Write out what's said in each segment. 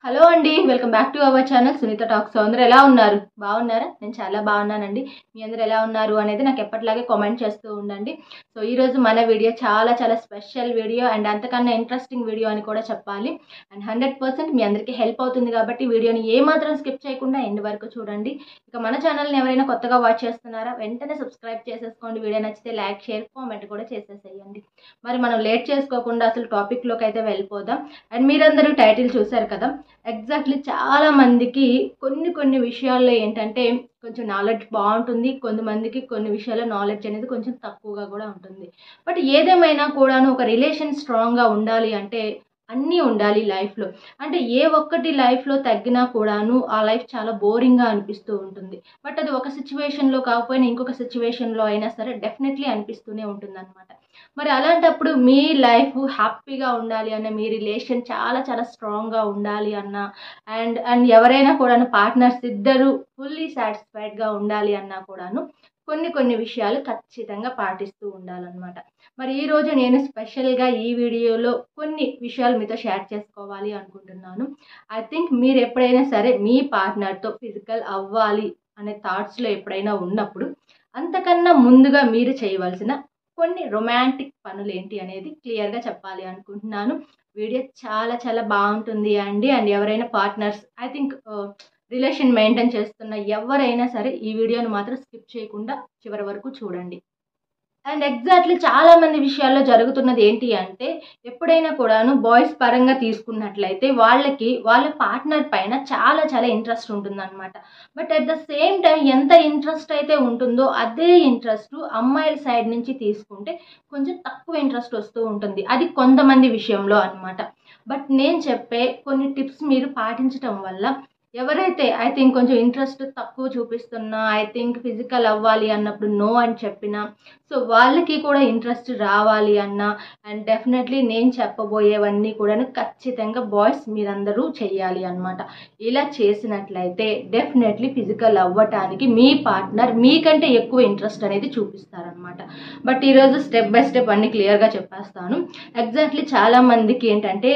hello అండి welcome back to our channel Sunitha talks అందరూ ఎలా ఉన్నారు బాగున్నారా నేను చాలా బాగున్నానండి మీ అందరూ ఎలా ఉన్నారు అనేది నాకు ఎప్పటిలాగే కామెంట్ చేస్తూ ఉండండి సో ఈరోజు మన వీడియో చాలా చాలా స్పెషల్ వీడియో అండ్ అంతకన్నా ఇంట్రెస్టింగ్ వీడియో అని కూడా చెప్పాలి అండ్ హండ్రెడ్ పర్సెంట్ మీ అందరికీ హెల్ప్ అవుతుంది కాబట్టి వీడియోని ఏమాత్రం స్కిప్ చేయకుండా ఎండ్ వరకు చూడండి ఇక మన ఛానల్ని ఎవరైనా కొత్తగా వాచ్ చేస్తున్నారా వెంటనే సబ్స్క్రైబ్ చేసేసుకోండి వీడియో నచ్చితే లైక్ షేర్ కామెంట్ కూడా చేసేసేయండి మరి మనం లేట్ చేసుకోకుండా అసలు టాపిక్లోకి అయితే వెళ్ళిపోదాం అండ్ మీరందరూ టైటిల్ చూశారు కదా ఎగ్జాక్ట్లీ చాలా మందికి కొన్ని కొన్ని విషయాల్లో ఏంటంటే కొంచెం నాలెడ్జ్ బాగుంటుంది కొంతమందికి కొన్ని విషయాల్లో నాలెడ్జ్ అనేది కొంచెం తక్కువగా కూడా ఉంటుంది బట్ ఏదేమైనా కూడాను ఒక రిలేషన్ స్ట్రాంగ్గా ఉండాలి అంటే అన్నీ ఉండాలి లైఫ్లో అంటే ఏ ఒక్కటి లైఫ్లో తగ్గినా కూడాను ఆ లైఫ్ చాలా బోరింగ్గా అనిపిస్తూ ఉంటుంది బట్ అది ఒక సిచ్యువేషన్లో కాకపోయినా ఇంకొక సిచ్యువేషన్లో అయినా సరే డెఫినెట్లీ అనిపిస్తూనే ఉంటుంది అనమాట మరి అలాంటప్పుడు మీ లైఫ్ హ్యాపీగా ఉండాలి అన్న మీ రిలేషన్ చాలా చాలా స్ట్రాంగ్గా ఉండాలి అన్న అండ్ అండ్ ఎవరైనా కూడాను పార్ట్నర్స్ ఇద్దరు ఫుల్లీ సాటిస్ఫైడ్గా ఉండాలి అన్నా కూడాను కొన్ని కొన్ని విషయాలు ఖచ్చితంగా పాటిస్తూ ఉండాలన్నమాట మరి ఈరోజు నేను స్పెషల్గా ఈ వీడియోలో కొన్ని విషయాలు మీతో షేర్ చేసుకోవాలి అనుకుంటున్నాను ఐ థింక్ మీరు ఎప్పుడైనా సరే మీ పార్ట్నర్తో ఫిజికల్ అవ్వాలి అనే థాట్స్లో ఎప్పుడైనా ఉన్నప్పుడు అంతకన్నా ముందుగా మీరు చేయవలసిన కొన్ని రొమాంటిక్ పనులు ఏంటి అనేది క్లియర్గా చెప్పాలి అనుకుంటున్నాను వీడియో చాలా చాలా బాగుంటుంది అండి అండ్ ఎవరైనా partners I think relation maintain చేస్తున్న ఎవరైనా సరే ఈ వీడియోని మాత్రం స్కిప్ చేయకుండా చివరి వరకు చూడండి అండ్ ఎగ్జాక్ట్లీ చాలా మంది విషయాల్లో జరుగుతున్నది ఏంటి అంటే ఎప్పుడైనా కూడాను బాయ్స్ పరంగా తీసుకున్నట్లయితే వాళ్ళకి వాళ్ళ పార్ట్నర్ పైన చాలా చాలా ఇంట్రెస్ట్ ఉంటుందన్నమాట but at the same time ఎంత ఇంట్రెస్ట్ అయితే ఉంటుందో అదే ఇంట్రెస్ట్ అమ్మాయిల సైడ్ నుంచి తీసుకుంటే కొంచెం తక్కువ ఇంట్రెస్ట్ వస్తూ ఉంటుంది అది కొంతమంది విషయంలో అనమాట బట్ నేను చెప్పే కొన్ని టిప్స్ మీరు పాటించడం వల్ల ఎవరైతే ఐ థింక్ కొంచెం ఇంట్రెస్ట్ తక్కువ చూపిస్తున్నా ఐ థింక్ ఫిజికల్ అవ్వాలి అన్నప్పుడు నో అని చెప్పిన సో వాళ్ళకి కూడా ఇంట్రెస్ట్ రావాలి అన్న అండ్ డెఫినెట్లీ నేను చెప్పబోయేవన్నీ కూడా ఖచ్చితంగా బాయ్స్ మీరందరూ చెయ్యాలి అనమాట ఇలా చేసినట్లయితే డెఫినెట్లీ ఫిజికల్ అవ్వటానికి మీ పార్ట్నర్ మీకంటే ఎక్కువ ఇంట్రెస్ట్ అనేది చూపిస్తారనమాట బట్ ఈరోజు స్టెప్ బై స్టెప్ అన్ని క్లియర్గా చెప్పేస్తాను ఎగ్జాక్ట్లీ చాలా మందికి ఏంటంటే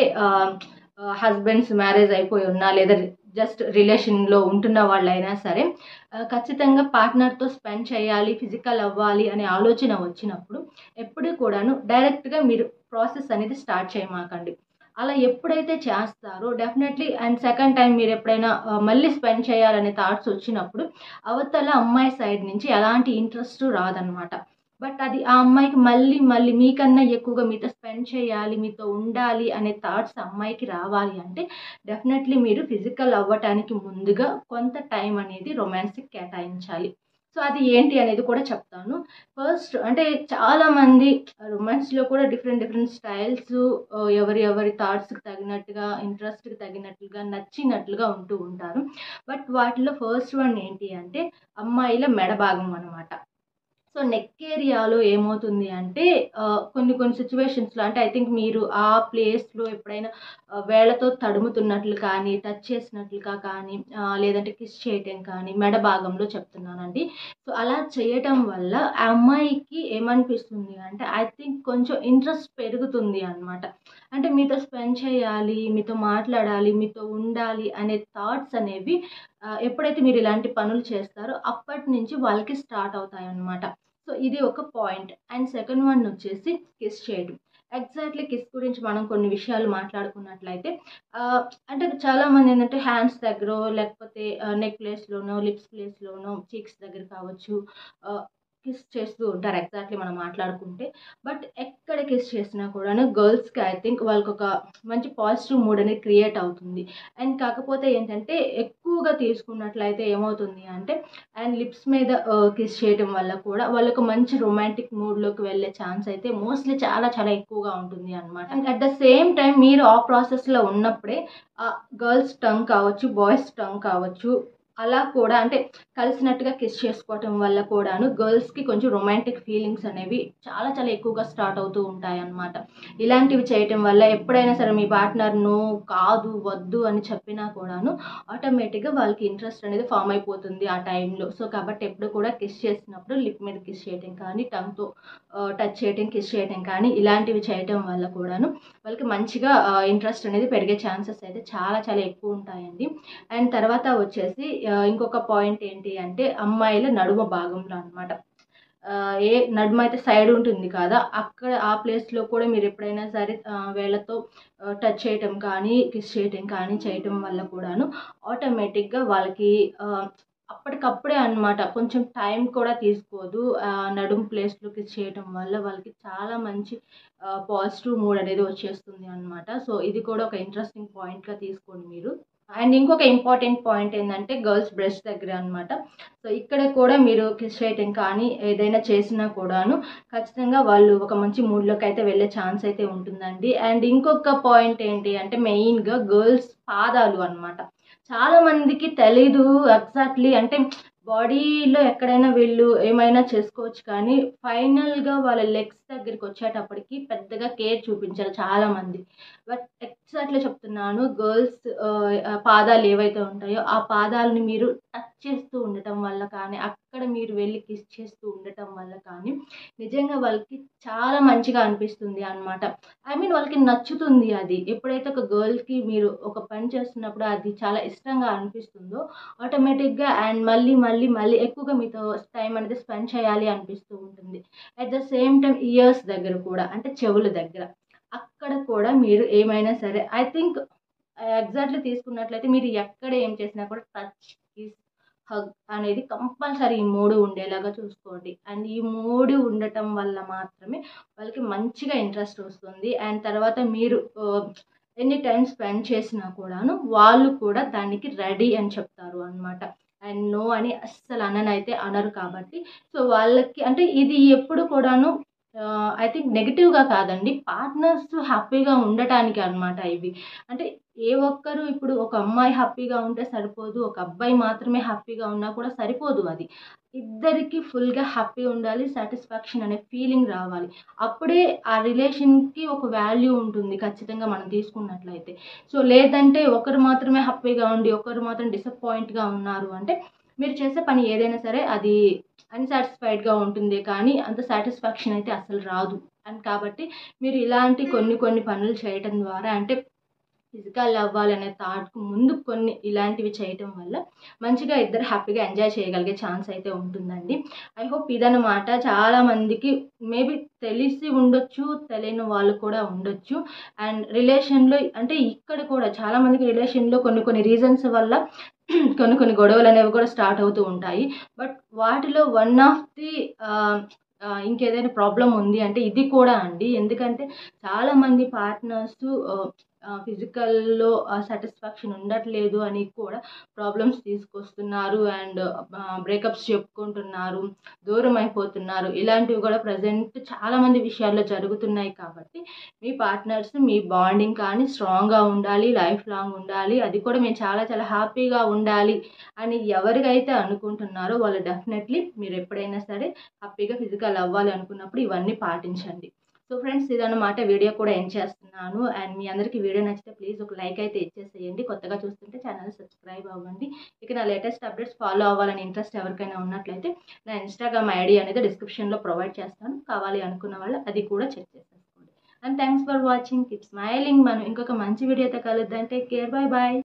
హస్బెండ్స్ మ్యారేజ్ అయిపోయి ఉన్నా లేదా జస్ట్ రిలేషన్లో ఉంటున్న వాళ్ళైనా సరే ఖచ్చితంగా పార్ట్నర్తో స్పెండ్ చేయాలి ఫిజికల్ అవ్వాలి అనే ఆలోచన వచ్చినప్పుడు ఎప్పుడు కూడాను డైరెక్ట్గా మీరు ప్రాసెస్ అనేది స్టార్ట్ చేయమాకండి అలా ఎప్పుడైతే చేస్తారో డెఫినెట్లీ అండ్ సెకండ్ టైం మీరు ఎప్పుడైనా మళ్ళీ స్పెండ్ చేయాలనే థాట్స్ వచ్చినప్పుడు అవతల అమ్మాయి సైడ్ నుంచి ఎలాంటి ఇంట్రెస్ట్ రాదనమాట బట్ అది ఆ అమ్మాయికి మళ్ళీ మళ్ళీ మీకన్నా ఎక్కువగా మీతో స్పెండ్ చేయాలి మీతో ఉండాలి అనే థాట్స్ అమ్మాయికి రావాలి అంటే డెఫినెట్లీ మీరు ఫిజికల్ అవ్వటానికి ముందుగా కొంత టైం అనేది రొమాన్స్కి కేటాయించాలి సో అది ఏంటి అనేది కూడా చెప్తాను ఫస్ట్ అంటే చాలామంది రొమాన్స్లో కూడా డిఫరెంట్ డిఫరెంట్ స్టైల్స్ ఎవరి ఎవరి థాట్స్కి తగినట్టుగా ఇంట్రెస్ట్కి తగినట్లుగా నచ్చినట్లుగా ఉంటూ ఉంటారు బట్ వాటిలో ఫస్ట్ వన్ ఏంటి అంటే అమ్మాయిల మెడ భాగం అనమాట సో నెక్ ఏరియాలో ఏమవుతుంది అంటే కొన్ని కొన్ని సిచ్యువేషన్స్లో అంటే ఐ థింక్ మీరు ఆ ప్లేస్లో ఎప్పుడైనా వేళ్లతో తడుముతున్నట్లు కానీ టచ్ చేసినట్లుగా కానీ లేదంటే కిస్ చేయటం కానీ మెడ భాగంలో చెప్తున్నానండి సో అలా చేయటం వల్ల ఆ అమ్మాయికి ఏమనిపిస్తుంది అంటే ఐ థింక్ కొంచెం ఇంట్రెస్ట్ పెరుగుతుంది అనమాట అంటే మీతో స్పెండ్ చేయాలి మీతో మాట్లాడాలి మీతో ఉండాలి అనే థాట్స్ అనేవి ఎప్పుడైతే మీరు ఇలాంటి పనులు చేస్తారో అప్పటి నుంచి వాళ్ళకి స్టార్ట్ అవుతాయి అన్నమాట సో ఇది ఒక పాయింట్ అండ్ సెకండ్ వన్ వచ్చేసి కిస్ చేయడం ఎగ్జాక్ట్లీ కిస్ గురించి మనం కొన్ని విషయాలు మాట్లాడుకున్నట్లయితే అంటే చాలామంది ఏంటంటే హ్యాండ్స్ దగ్గర లేకపోతే నెక్ ప్లేస్లోనో లిప్స్ ప్లేస్లోనో చీక్స్ దగ్గర కావచ్చు కిస్ చేస్తూ ఉంటారు ఎగ్జాక్ట్లీ మనం మాట్లాడుకుంటే బట్ ఎక్కడ కిస్ చేసినా కూడాను గర్ల్స్కి ఐ థింక్ వాళ్ళకి ఒక మంచి పాజిటివ్ మూడ్ అనేది క్రియేట్ అవుతుంది అండ్ కాకపోతే ఏంటంటే ఎక్కువగా తీసుకున్నట్లయితే ఏమవుతుంది అంటే అండ్ లిప్స్ మీద కిస్ చేయడం వల్ల కూడా వాళ్ళకు మంచి రొమాంటిక్ మూడ్లోకి వెళ్ళే ఛాన్స్ అయితే మోస్ట్లీ చాలా చాలా ఎక్కువగా ఉంటుంది అనమాట and at the same time మీరు ఆ ప్రాసెస్లో ఉన్నప్పుడే గర్ల్స్ టంగ్ కావచ్చు బాయ్స్ టంగ్ కావచ్చు అలా కూడా అంటే కలిసినట్టుగా కిస్ చేసుకోవటం వల్ల కూడాను గర్ల్స్కి కొంచెం రొమాంటిక్ ఫీలింగ్స్ అనేవి చాలా చాలా ఎక్కువగా స్టార్ట్ అవుతూ ఉంటాయి అన్నమాట ఇలాంటివి చేయటం వల్ల ఎప్పుడైనా సరే మీ పార్ట్నర్ను కాదు వద్దు అని చెప్పినా కూడాను ఆటోమేటిక్గా వాళ్ళకి ఇంట్రెస్ట్ అనేది ఫామ్ అయిపోతుంది ఆ టైంలో సో కాబట్టి ఎప్పుడు కూడా కిస్ చేసినప్పుడు లిప్ మీద కిస్ చేయటం కానీ టంగ్తో టచ్ చేయటం కిస్ చేయటం కానీ ఇలాంటివి చేయటం వల్ల కూడాను వాళ్ళకి మంచిగా ఇంట్రెస్ట్ అనేది పెరిగే ఛాన్సెస్ అయితే చాలా చాలా ఎక్కువ ఉంటాయండి అండ్ తర్వాత వచ్చేసి ఆ, ఇంకొక పాయింట్ ఏంటి అంటే అమ్మాయిల నడుమ భాగంలో అనమాట ఏ నడుమ అయితే సైడ్ ఉంటుంది కదా అక్కడ ఆ ప్లేస్లో కూడా మీరు ఎప్పుడైనా సరే ఆ, వేళ్ళతో టచ్ చేయటం కానీ కిస్ చేయటం కానీ చేయటం వల్ల కూడాను ఆటోమేటిక్గా వాళ్ళకి ఆ, అప్పటికప్పుడే అన్నమాట కొంచెం టైం కూడా తీసుకోదు ఆ, నడుం ప్లేస్లో కిస్ చేయటం వల్ల వాళ్ళకి చాలా మంచి పాజిటివ్ మూడ్ అనేది వచ్చేస్తుంది అన్నమాట సో ఇది కూడా ఒక ఇంట్రెస్టింగ్ పాయింట్గా తీసుకోండి మీరు అండ్ ఇంకొక ఇంపార్టెంట్ పాయింట్ ఏంటంటే గర్ల్స్ బ్రెస్ట్ దగ్గర అనమాట సో ఇక్కడ కూడా మీరు కిస్ చేయటం కానీ ఏదైనా చేసినా కూడాను ఖచ్చితంగా వాళ్ళు ఒక మంచి మూడ్లోకి అయితే వెళ్ళే ఛాన్స్ అయితే ఉంటుందండి అండ్ ఇంకొక పాయింట్ ఏంటి అంటే మెయిన్గా గర్ల్స్ పాదాలు అన్నమాట చాలా మందికి తెలీదు ఎగ్జాక్ట్లీ అంటే బాడీలో ఎక్కడైనా వీళ్ళు ఏమైనా చేసుకోవచ్చు కానీ ఫైనల్గా వాళ్ళ లెగ్స్ దగ్గరికి వచ్చేటప్పటికి పెద్దగా కేర్ చూపించాలి చాలా మంది బట్ ఎగ్జాక్ట్లీ చెప్తున్నాను గర్ల్స్ పాదాలు ఏవైతే ఉంటాయో ఆ పాదాలని మీరు టచ్ చేస్తూ ఉండటం వల్ల కానీ అక్కడ మీరు వెళ్ళి కిస్ చేస్తూ ఉండటం వల్ల కానీ నిజంగా వాళ్ళకి చాలా మంచిగా అనిపిస్తుంది అన్నమాట ఐ మీన్ వాళ్ళకి నచ్చుతుంది అది ఎప్పుడైతే ఒక గర్ల్కి మీరు ఒక పని చేస్తున్నప్పుడు అది చాలా ఇష్టంగా అనిపిస్తుందో ఆటోమేటిక్గా అండ్ మళ్ళీ మళ్ళీ మళ్ళీ ఎక్కువగా మీతో టైం అనేది స్పెండ్ చేయాలి అనిపిస్తూ ఉంటుంది at the same time ears దగ్గర కూడా అంటే చెవుల దగ్గర అక్కడ కూడా మీరు ఏమైనా సరే ఐ థింక్ ఎగ్జాక్ట్లీ తీసుకున్నట్లయితే మీరు ఎక్కడ ఏం చేసినా కూడా టచ్ కిస్ హగ్ అనేది కంపల్సరీ ఈ మూడు ఉండేలాగా చూసుకోండి అండ్ ఈ మూడు ఉండటం వల్ల మాత్రమే వాళ్ళకి మంచిగా ఇంట్రెస్ట్ వస్తుంది అండ్ తర్వాత మీరు ఎన్ని టైం స్పెండ్ చేసినా కూడాను వాళ్ళు కూడా దానికి రెడీ అని చెప్తారు అనమాట అండ్ నో అని అస్సలు అననైతే అనరు కాబట్టి సో వాళ్ళకి అంటే ఇది ఎప్పుడు కూడాను ఐ థింక్ నెగిటివ్గా కాదండి పార్ట్నర్స్ హ్యాపీగా ఉండటానికి అనమాట ఇవి అంటే ఏ ఒక్కరు ఇప్పుడు ఒక అమ్మాయి హ్యాపీగా ఉంటే సరిపోదు ఒక అబ్బాయి మాత్రమే హ్యాపీగా ఉన్నా కూడా సరిపోదు అది ఇద్దరికి ఫుల్గా హ్యాపీ ఉండాలి సాటిస్ఫాక్షన్ అనే ఫీలింగ్ రావాలి అప్పుడే ఆ రిలేషన్కి ఒక వాల్యూ ఉంటుంది ఖచ్చితంగా మనం తీసుకున్నట్లయితే సో లేదంటే ఒకరు మాత్రమే హ్యాపీగా ఉండి ఒకరు మాత్రం డిసప్పాయింట్గా ఉన్నారు అంటే మీరు చేసే పని ఏదైనా సరే అది అన్సాటిస్ఫైడ్గా ఉంటుంది కానీ అంత సాటిస్ఫాక్షన్ అయితే అసలు రాదు అండ్ కాబట్టి మీరు ఇలాంటి కొన్ని కొన్ని పనులు చేయటం ద్వారా అంటే ఫిజికల్ అవ్వాలనే థాట్కు ముందు కొన్ని ఇలాంటివి చేయటం వల్ల మంచిగా ఇద్దరు హ్యాపీగా ఎంజాయ్ చేయగలిగే ఛాన్స్ అయితే ఉంటుందండి ఐ హోప్ ఇదన్నమాట చాలా మందికి మేబీ తెలిసి ఉండొచ్చు తెలియని వాళ్ళు కూడా ఉండొచ్చు అండ్ రిలేషన్లో అంటే ఇక్కడ కూడా చాలా మందికి రిలేషన్లో కొన్ని కొన్ని రీజన్స్ వల్ల కొన్ని కొన్ని గొడవలు అనేవి కూడా స్టార్ట్ అవుతూ ఉంటాయి బట్ వాటిలో వన్ ఆఫ్ ది ఇంకేదైనా ప్రాబ్లం ఉంది అంటే ఇది కూడా అండి ఎందుకంటే చాలామంది పార్ట్నర్స్ ఫిజికల్లో సాటిస్ఫాక్షన్ ఉండట్లేదు అని కూడా ప్రాబ్లమ్స్ తీసుకొస్తున్నారు అండ్ బ్రేకప్స్ చెప్పుకుంటున్నారు దూరం అయిపోతున్నారు ఇలాంటివి కూడా ప్రజెంట్ చాలామంది విషయాల్లో జరుగుతున్నాయి కాబట్టి మీ పార్ట్నర్స్ మీ బాండింగ్ కానీ స్ట్రాంగ్గా ఉండాలి లైఫ్ లాంగ్ ఉండాలి అది కూడా మేము చాలా చాలా హ్యాపీగా ఉండాలి అని ఎవరికైతే అనుకుంటున్నారో వాళ్ళు డెఫినెట్లీ మీరు ఎప్పుడైనా సరే హ్యాపీగా ఫిజికల్ అవ్వాలి అనుకున్నప్పుడు ఇవన్నీ పాటించండి సో ఫ్రెండ్స్ ఇదన్నమాట వీడియో కూడా ఎండ్ చేస్తున్నాను అండ్ మీ అందరికీ వీడియో నచ్చితే ప్లీజ్ ఒక లైక్ అయితే ఇచ్చేసేయండి కొత్తగా చూస్తుంటే ఛానల్ సబ్స్క్రైబ్ అవ్వండి ఇక నా లేటెస్ట్ అప్డేట్స్ ఫాలో అవ్వాలని ఇంట్రెస్ట్ ఎవరికైనా ఉన్నట్లయితే నా ఇన్స్టాగ్రామ్ ఐడి అనేది డిస్క్రిప్షన్లో ప్రొవైడ్ చేస్తాను కావాలి అనుకున్న వాళ్ళు అది కూడా చెక్ చేసేసుకోండి and thanks for watching keep smiling మనం ఇంకొక మంచి వీడియోతో కలుద్దాం టేక్ కేర్ బై బాయ్